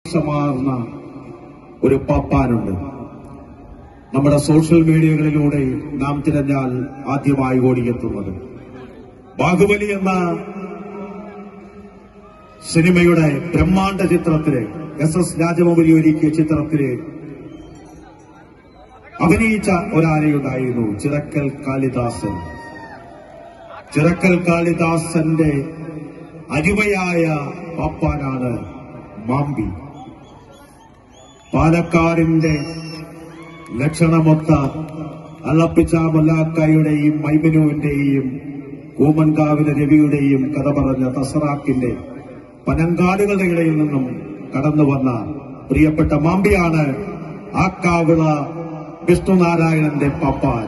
സമാർന്ന ഒരു പാപ്പാനുണ്ട് നമ്മുടെ സോഷ്യൽ മീഡിയകളിലൂടെ നാം തിരഞ്ഞാൽ ആദ്യമായി ഓടിയെത്തുന്നത് ബാഹുബലി എന്ന സിനിമയുടെ ബ്രഹ്മാണ്ഡ ചിത്രത്തില് എസ് എസ് രാജമൗലി ഒരുക്കിയ ചിത്രത്തില് അഭിനയിച്ച ഒരാനയുണ്ടായിരുന്നു ചിറക്കൽ കാളിദാസൻ ചിറക്കൽ കാളിദാസന്റെ അരുമയായ പാപ്പാനാണ് മാമ്പി പാലക്കാടിന്റെ ലക്ഷണമൊത്ത അള്ളപ്പിച്ച മല്ലാക്കായുടെയും മൈമിനുവിന്റെയും കൂമൻകാവിലെ രവിയുടെയും കഥ പറഞ്ഞ തസറാക്കിന്റെ പനങ്കാടുകളുടെ ഇടയിൽ നിന്നും കടന്നു വന്ന പ്രിയപ്പെട്ട മാമ്പിയാണ് ആ കാവിള വിഷ്ണുനാരായണന്റെ പപ്പാൻ